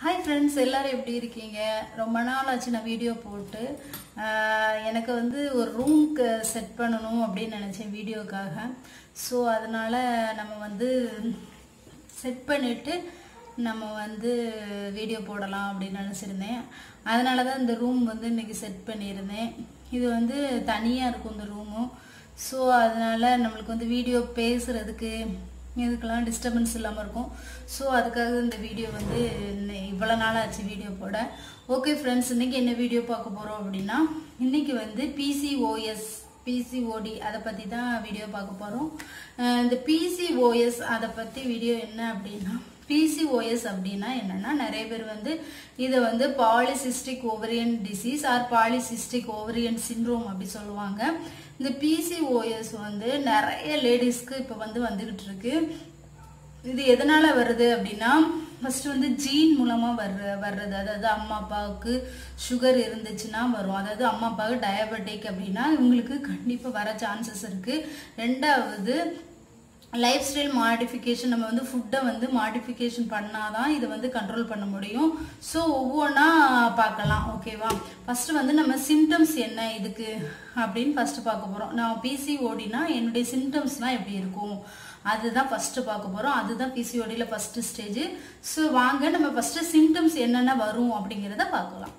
hi friends எல்லாரும் எப்படி இருக்கீங்க ரொம்ப நாள் ஆச்சு நான் வீடியோ போட்டு ஆஹ் எனக்கு வந்து ஒரு ரூம்க்கு செட் பண்ணணும் அப்படின்னு நினச்சேன் வீடியோக்காக ஸோ அதனால் நம்ம வந்து செட் பண்ணிவிட்டு நம்ம வந்து வீடியோ போடலாம் அப்படின்னு நினச்சிருந்தேன் அதனால தான் இந்த ரூம் வந்து இன்னைக்கு செட் பண்ணியிருந்தேன் இது வந்து தனியாக இருக்கும் இந்த ரூமும் ஸோ அதனால நம்மளுக்கு வந்து வீடியோ பேசுறதுக்கு இதுக்கெல்லாம் டிஸ்டர்பன்ஸ் இல்லாமல் இருக்கும் ஸோ அதுக்காக இந்த வீடியோ வந்து இன்னை- இவ்வளோ நாள் ஆச்சு வீடியோ போட ஓகே ஃப்ரெண்ட்ஸ் இன்னைக்கு என்ன வீடியோ பார்க்க போகிறோம் அப்படின்னா இன்னைக்கு வந்து பிசிஓஎஸ் பிசிஓடி அதை பற்றி தான் வீடியோ பார்க்க போகிறோம் இந்த பிசிஓஎஸ் அதை பற்றி வீடியோ என்ன அப்படின்னா பிசிஓஎஸ் அப்படின்னா என்னன்னா நிறைய பேர் வந்து இதை வந்து polycystic ovarian disease or polycystic ovarian syndrome அப்படி சொல்லுவாங்க இந்த பிசிஓஎஸ் வந்து நிறைய லேடிஸ்க்கு இப்போ வந்து வந்துகிட்டு இருக்கு இது எதனால வருது அப்படின்னா ஃபர்ஸ்ட் வந்து ஜீன் மூலமா வர்ற வர்றது அதாவது அம்மா அப்பாவுக்கு சுகர் இருந்துச்சுன்னா வரும் அதாவது அம்மா அப்பாவுக்கு டயபெட்டிக் அப்படின்னா இவங்களுக்கு கண்டிப்பா வர சான்சஸ் இருக்கு ரெண்டாவது லைஃப் ஸ்டைல் மாடிஃபிகேஷன் நம்ம வந்து ஃபுட்டை வந்து மாடிஃபிகேஷன் பண்ணாதான் இதை வந்து கண்ட்ரோல் பண்ண முடியும் ஸோ ஒவ்வொன்றா பார்க்கலாம் ஓகேவா ஃபர்ஸ்ட் வந்து நம்ம சிம்டம்ஸ் என்ன இதுக்கு அப்படின்னு ஃபர்ஸ்ட் பார்க்க போகிறோம் நான் பிசிஓடினா என்னுடைய சிம்டம்ஸ்லாம் எப்படி இருக்கும் அதுதான் ஃபர்ஸ்ட் பார்க்க போகிறோம் அதுதான் பிசிஓடியில் ஃபர்ஸ்ட் ஸ்டேஜ் ஸோ வாங்க நம்ம ஃபர்ஸ்ட் சிம்டம்ஸ் என்னென்ன வரும் அப்படிங்கிறத பார்க்கலாம்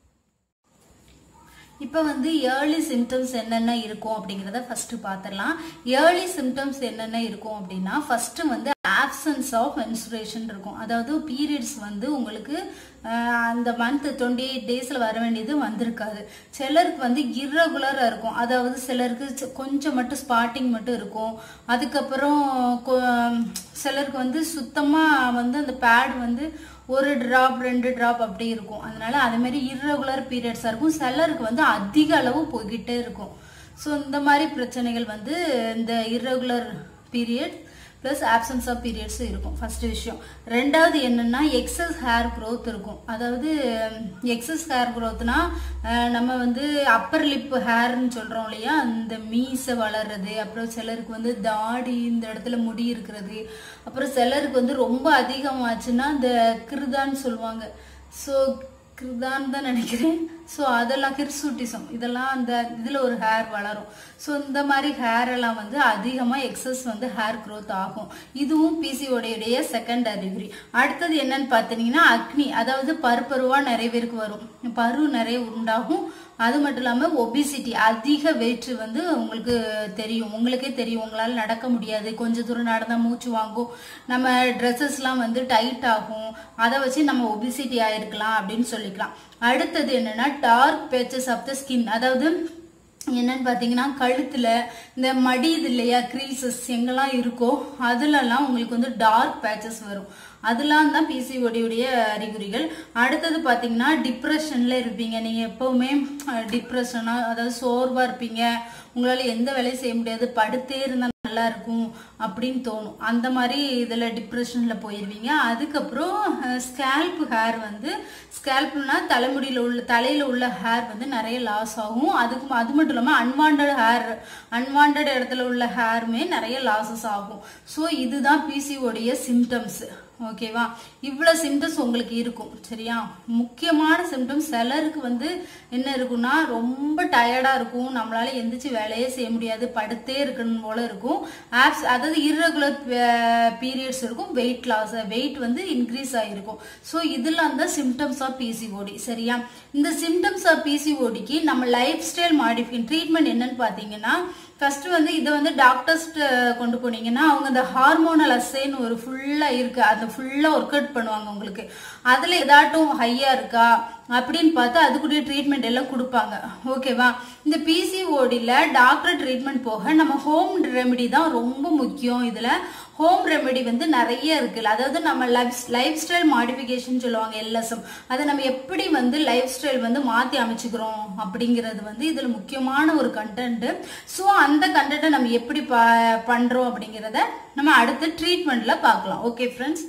இப்போ வந்து ஏர்லி சிம்டம்ஸ் என்னென்ன இருக்கும் அப்படிங்கிறத ஃபர்ஸ்ட் பார்த்துடலாம் ஏர்லி சிம்டம்ஸ் என்னென்ன இருக்கும் அப்படின்னா ஃபர்ஸ்ட் வந்து ஆப்சன்ஸ் ஆஃப் மென்சுரேஷன் இருக்கும் அதாவது பீரியட்ஸ் வந்து உங்களுக்கு அஹ், அந்த மந்த் டுவெண்ட்டி எயிட் டேஸில் வர வேண்டியது வந்திருக்காது சிலருக்கு வந்து இர்ரெகுலராக இருக்கும் அதாவது சிலருக்கு சி- கொஞ்சம் மட்டும் ஸ்பாட்டிங் மட்டும் இருக்கும் அதுக்கப்புறம் கொ- சிலருக்கு வந்து சுத்தமாக வந்து அந்த பேட் வந்து ஒரு டிராப் ரெண்டு டிராப் அப்படி இருக்கும் அதனால அது மாதிரி இர்ரெகுலர் பீரியட்ஸாக இருக்கும் சிலருக்கு வந்து அதிக அளவு போய்கிட்டே இருக்கும் ஸோ இந்த மாதிரி பிரச்சனைகள் வந்து இந்த irregular period plus absence of periods இருக்கும் ஃபர்ஸ்ட் விஷயம் ரெண்டாவது என்னன்னா எக்ஸஸ் ஹேர் growth இருக்கும் அதாவது எக்ஸஸ் ஹேர் growthனா அஹ், நம்ம வந்து அப்பர் லிப் ஹேர்னு சொல்றோம் இல்லையா அந்த மீசை வளர்றது அப்புறம் சிலருக்கு வந்து தாடி இந்த இடத்துல முடி இருக்கிறது அப்புறம் சிலருக்கு வந்து ரொம்ப அதிகமாச்சுன்னா இந்த கிருதான்னு சொல்லுவாங்க ஸோ கிருதான் தான் நினைக்கிறேன் ஸோ அதெல்லாம் ஹிர்சூட்டிசம் இதெல்லாம் அந்த இதில் ஒரு ஹேர் வளரும் ஸோ இந்த மாதிரி ஹேர் எல்லாம் வந்து அதிகமாக எக்ஸஸ் வந்து ஹேர் growth ஆகும் இதுவும் பிசிஓடைய செகண்ட் அறிகுறி அடுத்தது என்னன்னு பார்த்தீங்கன்னா அக்னி அதாவது பருப்பருவா நிறைய பேருக்கு வரும் பரு நிறைய உண்டாகும் அது மட்டும் இல்லாமல் ஒபிசிட்டி அதிக வெயிட் வந்து உங்களுக்கு தெரியும் உங்களுக்கே தெரியும் உங்களால் நடக்க முடியாது கொஞ்ச தூரம் நடந்தால் மூச்சு வாங்கும் நம்ம ட்ரெஸ்ஸஸ்லாம் வந்து டைட் ஆகும் அதை வச்சு நம்ம ஒபிசிட்டி ஆயிருக்கலாம் அப்படின்னு சொல்லிக்கலாம் அடுத்தது என்னன்னா dark patches of the skin அதாவது என்னன்னு பார்த்தீங்கன்னா கழுத்துல இந்த மடியுது இல்லையா க்ரீசஸ் எங்கெல்லாம் இருக்கோ அதுலலாம் உங்களுக்கு வந்து டார்க் பேச்சஸ் வரும் அதெல்லாம் தான் பிசிஓடியுடைய அறிகுறிகள் அடுத்தது பார்த்தீங்கன்னா டிப்ரெஷன்ல இருப்பீங்க நீங்க எப்பவுமே டிப்ரெஷனா அதாவது சோர்வா இருப்பீங்க உங்களால எந்த வேலையும் செய்ய முடியாது படுத்தே இருந்தா நல்லா இருக்கும் அப்படின்னு தோணும் அந்த மாதிரி இதுல டிப்ரெஷன்ல போயிருவீங்க அதுக்கப்புறம் ஸ்கேல்ப் ஹேர் வந்து ஸ்கேல்ப்னா தலைமுடியில உள்ள தலையில உள்ள ஹேர் வந்து நிறைய லாஸ் ஆகும் அதுக்கு அது மட்டும் இல்லாம அன்வான்ட் ஹேர் அன்வான்ட் இடத்துல உள்ள ஹேருமே நிறைய லாசஸ் ஆகும் ஸோ இதுதான் பிசிஓடைய சிம்டம்ஸ் ஓகேவா இவ்வளோ சிம்டம்ஸ் உங்களுக்கு இருக்கும் சரியா முக்கியமான சிம்டம்ஸ் சிலருக்கு வந்து என்ன இருக்கும்னா ரொம்ப டயர்டாக இருக்கும் நம்மளால எந்திரிச்சு வேலையே செய்ய முடியாது படுத்தே இருக்கணும் போல இருக்கும் ஆப்ஸ் அதாவது irregular பீரியட்ஸ் இருக்கும் வெயிட் லாஸ் வெயிட் வந்து இன்க்ரீஸ் ஆகிருக்கும் ஸோ இதெல்லாம் தான் சிம்டம்ஸ் ஆஃப் பிசிஓடி சரியா இந்த சிம்டம்ஸ் ஆஃப் பிசிஓடிக்கு நம்ம லைஃப் ஸ்டைல் மாடிஃபிகேஷன் ட்ரீட்மெண்ட் என்னன்னு பார்த்தீங்கன்னா ஃபர்ஸ்ட் வந்து இதை வந்து டாக்டர்ஸ்ட்ட கொண்டு போனீங்கன்னா அவங்க இந்த ஹார்மோனல் அசைன்னு ஒரு ஃபுல்லா இருக்கு அதை ஃபுல்லா ஒர்க் அவுட் பண்ணுவாங்க உங்களுக்கு அதுல ஏதாட்டும் ஹையா இருக்கா அப்படின்னு பார்த்து அதுக்குரிய ட்ரீட்மெண்ட் எல்லாம் கொடுப்பாங்க ஓகேவா இந்த பிசிஓடியில் டாக்டர் ட்ரீட்மெண்ட் போக நம்ம ஹோம் ரெமெடி தான் ரொம்ப முக்கியம் இதுல ஹோம் ரெமெடி வந்து நிறைய இருக்குல்ல அதாவது நம்ம லைஃப் லைஃப் ஸ்டைல் மாடிஃபிகேஷன் சொல்லுவாங்க எல்எஸ்எம் அதை நம்ம எப்படி வந்து லைஃப் ஸ்டைல் வந்து மாற்றி அமைச்சுக்கிறோம் அப்படிங்கிறது வந்து இதில் முக்கியமான ஒரு கண்டென்ட் ஸோ அந்த கண்டென்ட்டை நம்ம எப்படி ப பண்ணுறோம் அப்படிங்கிறத நம்ம அடுத்த ட்ரீட்மெண்ட்டில் பார்க்கலாம் ஓகே ஃப்ரெண்ட்ஸ்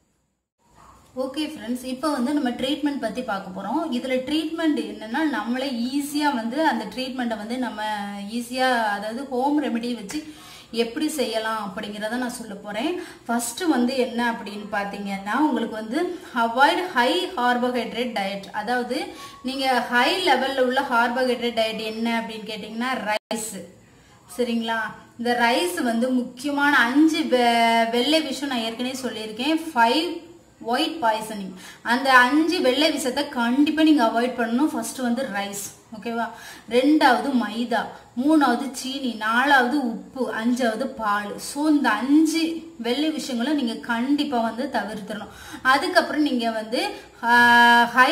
ஓகே ஃப்ரெண்ட்ஸ் இப்போ வந்து நம்ம ட்ரீட்மெண்ட் பற்றி பார்க்க போகிறோம் இதில் ட்ரீட்மெண்ட் என்னன்னா நம்மளே ஈஸியாக வந்து அந்த ட்ரீட்மெண்ட்டை வந்து நம்ம ஈஸியாக அதாவது ஹோம் ரெமெடி வச்சு எப்படி செய்யலாம் அப்படிங்கிறத நான் சொல்ல போறேன் ஃபர்ஸ்ட் வந்து என்ன அப்படின்னு பார்த்தீங்கன்னா உங்களுக்கு வந்து அவாய்ட் ஹை கார்போஹைட்ரேட் டயட் அதாவது நீங்க ஹை லெவல்ல உள்ள கார்போஹைட்ரேட் டயட் என்ன அப்படின்னு கேட்டிங்கன்னா ரைஸ் சரிங்களா இந்த ரைஸ் வந்து முக்கியமான அஞ்சு வெ- வெள்ளை விஷயம் நான் ஏற்கனவே சொல்லியிருக்கேன் ஃபைவ் ஒயிட் பாய்சனிங் அந்த அஞ்சு வெள்ளை விஷத்தை கண்டிப்பா நீங்க அவாய்ட் பண்ணணும் ஃபர்ஸ்ட் வந்து ரைஸ் ஓகேவா ரெண்டாவது மைதா மூணாவது சீனி நாலாவது உப்பு அஞ்சாவது பால் ஸோ இந்த அஞ்சு வெள்ளை விஷயங்களை நீங்க கண்டிப்பா வந்து தவிர்த்திடணும் அதுக்கப்புறம் நீங்க வந்து ஹை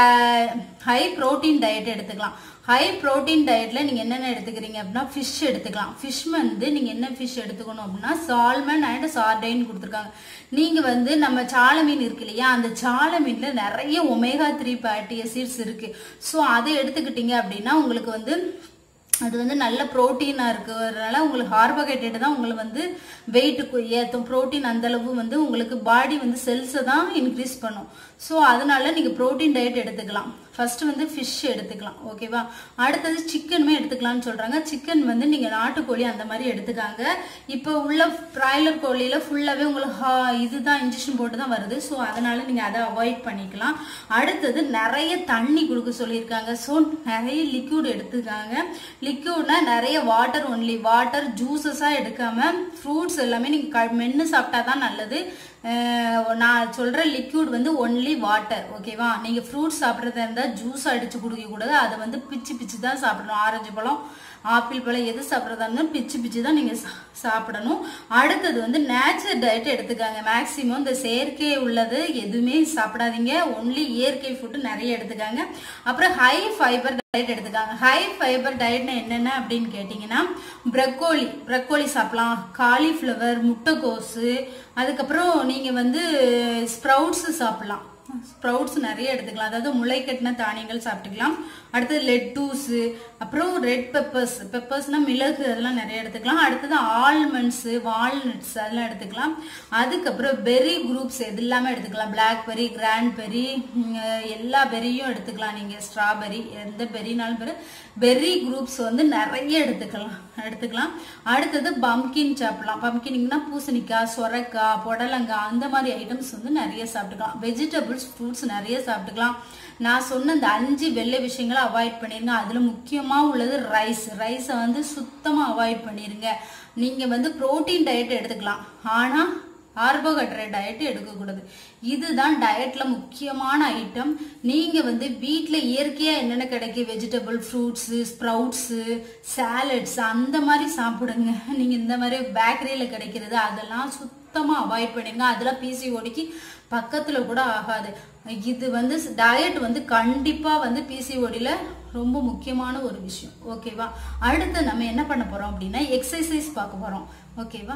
ஹை புரோட்டீன் டயட் எடுத்துக்கலாம் ஹை புரோட்டீன் டயட்ல நீங்க என்னென்ன எடுத்துக்கிறீங்க அப்படின்னா ஃபிஷ் எடுத்துக்கலாம் ஃபிஷ் வந்து நீங்க என்ன ஃபிஷ் எடுத்துக்கணும் அப்படின்னா சால்மன் அண்ட் சார்டைன் கொடுத்துருக்காங்க நீங்க வந்து நம்ம சால மீன் இருக்கு இல்லையா அந்த சால மீன்ல நிறைய ஒமேகா த்ரீ ஃபேட்டி அசிட்ஸ் இருக்கு ஸோ அதை எடுத்துக்கிட்டீங்க அப்படின்னா உங்களுக்கு வந்து அது வந்து நல்ல ப்ரோட்டீனாக இருக்கிறதுனால உங்களுக்கு கார்போஹைட்ரேட் தான் உங்களுக்கு வந்து வெயிட்டுக்கு ஏற்றும் ப்ரோட்டீன் அந்த அளவு வந்து உங்களுக்கு பாடி வந்து செல்ஸை தான் இன்க்ரீஸ் பண்ணும் ஸோ அதனால நீங்கள் ப்ரோட்டீன் டயட் எடுத்துக்கலாம் ஃபர்ஸ்ட் வந்து ஃபிஷ் எடுத்துக்கலாம் ஓகேவா அடுத்தது சிக்கனுமே எடுத்துக்கலாம்னு சொல்றாங்க சிக்கன் வந்து நீங்க நாட்டுக்கோழி அந்த மாதிரி எடுத்துக்காங்க இப்போ உள்ள பிராய்லர் கோழியில ஃபுல்லாவே உங்களுக்கு ஹா- இதுதான் இன்ஜெக்ஷன் போட்டு தான் வருது ஸோ அதனால நீங்க அதை அவாய்ட் பண்ணிக்கலாம் அடுத்தது நிறைய தண்ணி கொடுக்க சொல்லியிருக்காங்க ஸோ நிறைய லிக்யூட் எடுத்துக்காங்க லிக்யூட்னா நிறைய வாட்டர் ஒன்லி வாட்டர் ஜூசஸா எடுக்காம ஃப்ரூட்ஸ் எல்லாமே நீங்க க- மென்னு சாப்பிட்டா தான் நல்லது அஹ் நான் சொல்ற லிக்யூட் வந்து ஒன்லி வாட்டர் ஓகேவா நீங்க ஃப்ரூட்ஸ் சாப்பிட்றதா இருந்தா ஜூஸ் அடிச்சு குடிக்க கூடாது அதை வந்து பிச்சு பிச்சு தான் சாப்பிடணும் ஆரஞ்சு பழம் ஆப்பிள் பழம் எது சாப்பிட்றதா இருந்தாலும் பிச்சு பிச்சு தான் நீங்க சா- சாப்பிடணும் அடுத்தது வந்து நேச்சர் டயட் எடுத்துக்காங்க மேக்சிமம் இந்த செயற்கை உள்ளது எதுவுமே சாப்பிடாதீங்க ஒன்லி இயற்கை ஃபுட்டு நிறைய எடுத்துக்காங்க அப்புறம் ஹை ஃபைபர் டயட் எடுத்துக்காங்க ஹை ஃபைபர் டயட்னா என்னென்ன அப்படின்னு கேட்டிங்கன்னா ப்ரக்கோலி ப்ரக்கோலி சாப்பிடலாம் காலிஃப்ளவர் முட்டைக்கோசு அதுக்கப்புறம் நீங்கள் வந்து ஸ்ப்ரவுட்ஸ் சாப்பிடலாம் ஸ்ப்ரவுட்ஸ் நிறைய எடுத்துக்கலாம் அதாவது முளை கட்டின தானியங்கள் சாப்பிட்டுக்கலாம் அடுத்தது லெட்டூஸு அப்புறம் ரெட் பெப்பர்ஸ் பெப்பர்ஸ்னா மிளகு அதெல்லாம் நிறைய எடுத்துக்கலாம் அடுத்தது ஆல்மண்ட்ஸு வால்நட்ஸ் அதெல்லாம் எடுத்துக்கலாம் அதுக்கப்புறம் பெரி குரூப்ஸ் எது எல்லாமே எடுத்துக்கலாம் பிளாக்பெரி கிராண்ட்பெரி எல்லா பெரியும் எடுத்துக்கலாம் நீங்கள் ஸ்ட்ராபெரி எந்த பெரினாலும் பெரு பெர்ரி குரூப்ஸ் வந்து நிறைய எடுத்துக்கலாம் எடுத்துக்கலாம் அடுத்தது பம்கின் சாப்பிடலாம் பம்கினிங்னா பூசணிக்காய் சொரக்காய் புடலங்காய் அந்த மாதிரி ஐட்டம்ஸ் வந்து நிறைய சாப்பிட்டுக்கலாம் வெஜிடபிள்ஸ் ஃப்ரூட்ஸ் நிறைய சாப்பிட்டுக்கலாம் நான் சொன்ன இந்த அஞ்சு வெள்ளை விஷயங்களை அவாய்ட் பண்ணிருங்க அதுல முக்கியமா உள்ளது ரைஸ் ரைஸை வந்து சுத்தமா அவாய்ட் பண்ணிருங்க நீங்க வந்து புரோட்டீன் டயட் எடுத்துக்கலாம் ஆனா கார்போஹைட்ரேட் டயட் எடுக்கக்கூடாது இதுதான் டயட்ல முக்கியமான ஐட்டம் நீங்க வந்து வீட்ல இயற்கையா என்னென்ன கிடைக்கும் வெஜிடபிள் ஃப்ரூட்ஸ் ஸ்ப்ரவுட்ஸ் சாலட்ஸ் அந்த மாதிரி சாப்பிடுங்க நீங்க இந்த மாதிரி பேக்கரியில கிடைக்கிறது அதெல்லாம் சுத்தமா அவாய்ட் பண்ணிருங்க அதெல்லாம் பிசிஓடிக்கு பக்கத்துல கூட ஆகாது இது வந்து டயட் வந்து கண்டிப்பா வந்து பிசிஓடியில ரொம்ப முக்கியமான ஒரு விஷயம் ஓகேவா அடுத்து நம்ம என்ன பண்ண போறோம் அப்படின்னா எக்ஸசைஸ் பார்க்க போறோம் ஓகேவா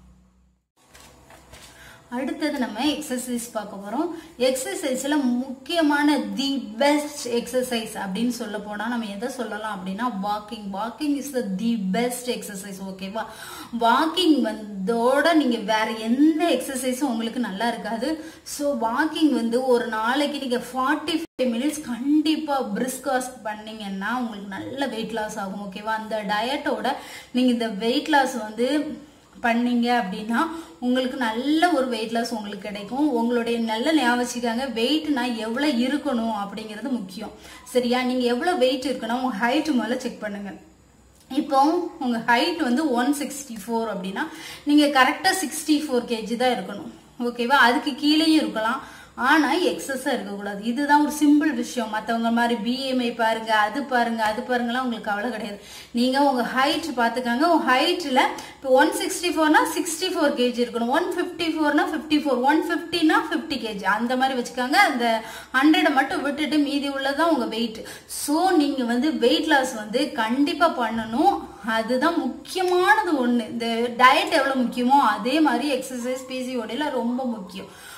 அடுத்தது நம்ம எக்ஸசைஸ் பார்க்க போறோம் எக்ஸசைஸ்ல முக்கியமான தி பெஸ்ட் எக்ஸசைஸ் அப்படின்னு சொல்ல போனா நம்ம எதை சொல்லலாம் அப்படின்னா walking walking is the best exercise ஓகேவா வாக்கிங் வந்தோட நீங்க வேற எந்த எக்ஸசைஸும் உங்களுக்கு நல்லா இருக்காது ஸோ வாக்கிங் வந்து ஒரு நாளைக்கு நீங்க ஃபார்ட்டி ஃபைவ் மினிட்ஸ் கண்டிப்பா பிரிஸ்காஸ் பண்ணீங்கன்னா உங்களுக்கு நல்ல வெயிட் லாஸ் ஆகும் ஓகேவா அந்த டயட்டோட நீங்க இந்த வெயிட் லாஸ் வந்து பண்ணீங்க அப்படின்னா உங்களுக்கு நல்ல ஒரு வெயிட் லாஸ் உங்களுக்கு கிடைக்கும் உங்களுடைய நல்ல ஞாபகம் வச்சுக்காங்க வெயிட்னா எவ்வளவு இருக்கணும் அப்படிங்கிறது முக்கியம் சரியா நீங்க எவ்வளவு வெயிட் இருக்கணும் உங்க ஹைட் முதல்ல செக் பண்ணுங்க இப்போ உங்க ஹைட் வந்து ஒன் சிக்ஸ்டி ஃபோர் அப்படின்னா நீங்க கரெக்டா சிக்ஸ்டி ஃபோர் கேஜி தான் இருக்கணும் ஓகேவா அதுக்கு கீழேயும் இருக்கலாம் ஆனா எக்ஸஸா இருக்கக்கூடாது இதுதான் ஒரு சிம்பிள் விஷயம் மத்தவங்க மாதிரி பிஎம்ஐ பாருங்க அது பாருங்க அது பாருங்கலாம் உங்களுக்கு கவலை கிடையாது நீங்க உங்க ஹைட் பாத்துக்காங்க உங்க ஹைட்ல இப்போ ஒன் சிக்ஸ்டி ஃபோர்னா சிக்ஸ்டி ஃபோர் கேஜி இருக்கணும் ஒன் ஃபிஃப்டி ஃபோர்னா ஃபிஃப்டி ஃபோர் ஒன் ஃபிஃப்டினா ஃபிஃப்டி கேஜி அந்த மாதிரி வச்சுக்காங்க அந்த ஹண்ட்ரடை மட்டும் விட்டுட்டு மீதி உள்ளதான் உங்க வெயிட் ஸோ நீங்க வந்து வெயிட் லாஸ் வந்து கண்டிப்பா பண்ணணும் அதுதான் முக்கியமானது ஒண்ணு இந்த டயட் எவ்வளவு முக்கியமோ அதே மாதிரி எக்ஸசைஸ் பிசிஓடியில் ரொம்ப முக்கியம்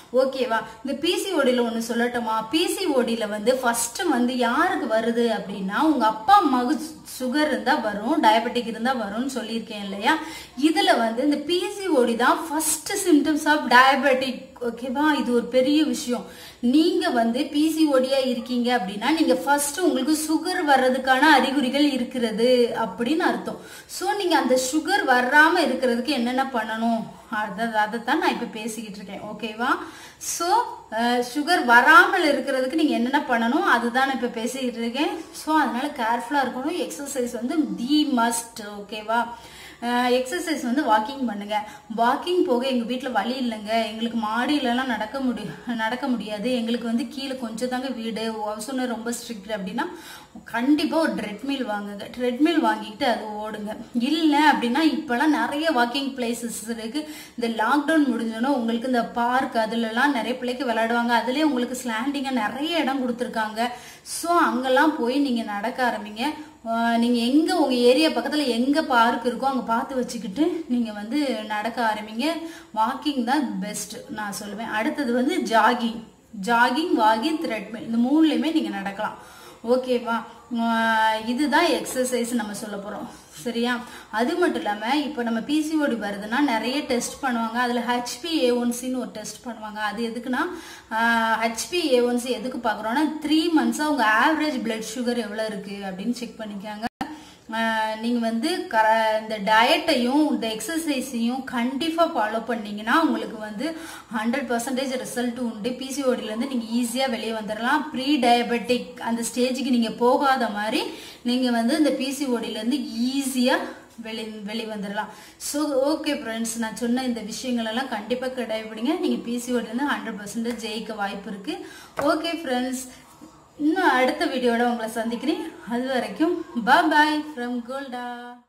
ஓகேவா இந்த பிசிஓடியில் ஒன்று சொல்லட்டுமா பிசிஓடியில் வந்து ஃபர்ஸ்ட் வந்து யாருக்கு வருது அப்படின்னா உங்க அப்பா அம்மாவுக்கு சுகர் இருந்தா வரும் டயபெட்டிக் இருந்தா வரும்னு சொல்லியிருக்கேன் இல்லையா இதுல வந்து இந்த பிசிஓடி தான் ஃபர்ஸ்ட் சிம்டம்ஸ் ஆஃப் டயபெட்டிக் ஓகேவா இது ஒரு பெரிய விஷயம் நீங்க வந்து பிசிஓடியா இருக்கீங்க அப்படின்னா நீங்க ஃபர்ஸ்ட் உங்களுக்கு சுகர் வர்றதுக்கான அறிகுறிகள் இருக்கிறது அப்படின்னு அர்த்தம் ஸோ நீங்க அந்த சுகர் வராம இருக்கிறதுக்கு என்னென்ன பண்ணணும் அதை அதைத்தான் நான் இப்போ பேசிக்கிட்டு இருக்கேன் ஓகேவா ஸோ சுகர் வராமல் இருக்கிறதுக்கு நீங்கள் என்னென்ன பண்ணணும் அதுதான் நான் இப்போ பேசிக்கிட்டு இருக்கேன் ஸோ அதனால கேர்ஃபுல்லாக இருக்கணும் எக்ஸசைஸ் வந்து தி மஸ்ட் ஓகேவா எக்ஸசைஸ் வந்து வாக்கிங் பண்ணுங்க வாக்கிங் போக எங்கள் வீட்டில் வழி இல்லைங்க எங்களுக்கு மாடியிலலாம் நடக்க முடியும் நடக்க முடியாது எங்களுக்கு வந்து கீழே கொஞ்சம் தாங்க வீடு ஹவுஸ் ரொம்ப ஸ்ட்ரிக்ட் அப்படின்னா கண்டிப்பாக ஒரு ட்ரெட்மில் வாங்குங்க ட்ரெட்மில் வாங்கிட்டு அது ஓடுங்க இல்லை அப்படின்னா இப்போலாம் நிறைய வாக்கிங் பிளேசஸ் இருக்கு இந்த லாக்டவுன் முடிஞ்சோன்னா உங்களுக்கு இந்த பார்க் அதுலலாம் நிறைய பிள்ளைக்கு விளையாடுவாங்க அதுலேயே உங்களுக்கு ஸ்லாண்டிங்காக நிறைய இடம் கொடுத்துருக்காங்க ஸோ அங்கெல்லாம் போய் நீங்கள் நடக்க ஆரம்பிங்க நீங்கள் எங்கே உங்கள் ஏரியா பக்கத்தில் எங்கே பார்க் இருக்கோ அங்கே பார்த்து வச்சுக்கிட்டு நீங்கள் வந்து நடக்க ஆரம்பிங்க வாக்கிங் தான் பெஸ்ட் நான் சொல்லுவேன் அடுத்தது வந்து ஜாகிங் ஜாகிங் வாகிங் த்ரெட்மில் இந்த மூணுலையுமே நீங்கள் நடக்கலாம் ஓகேவா இதுதான் எக்ஸசைஸ் நம்ம சொல்ல போகிறோம் சரியா அது மட்டும் இல்லாமல் இப்போ நம்ம பிசிஓடி வருதுன்னா நிறைய டெஸ்ட் பண்ணுவாங்க அதில் ஹெச்பி ஏ ஒன்சின்னு ஒரு டெஸ்ட் பண்ணுவாங்க அது எதுக்குன்னா ஹெச்பி ஏ ஒன்சி எதுக்கு பார்க்குறோன்னா த்ரீ மந்த்ஸாக உங்கள் ஆவரேஜ் பிளட் சுகர் எவ்வளோ இருக்குது அப்படின்னு செக் பண்ணிக்காங்க நீங்கள் வந்து கர இந்த டயட்டையும் இந்த எக்ஸசைஸையும் கண்டிப்பாக ஃபாலோ பண்ணீங்கன்னா உங்களுக்கு வந்து ஹண்ட்ரட் பர்சன்டேஜ் ரிசல்ட் உண்டு பிசிஓடிலேருந்து நீங்கள் ஈஸியாக வெளியே வந்துடலாம் ப்ரீ டயபெட்டிக் அந்த ஸ்டேஜுக்கு நீங்கள் போகாத மாதிரி நீங்கள் வந்து இந்த பிசிஓடிலேருந்து ஈஸியாக வெளி வெளி வந்துடலாம் ஸோ ஓகே ஃப்ரெண்ட்ஸ் நான் சொன்ன இந்த விஷயங்களெல்லாம் கண்டிப்பாக கடைபிடிங்க நீங்கள் பிசிஓடிலேருந்து ஹண்ட்ரட் பர்சன்டேஜ் ஜெயிக்க வாய்ப்பு இருக்குது ஓகே ஃப்ரெண்ட்ஸ் இன்னும் அடுத்த வீடியோட உங்களை சந்திக்கிறேன் அது வரைக்கும் பாய் ஃப்ரம் கோல்டா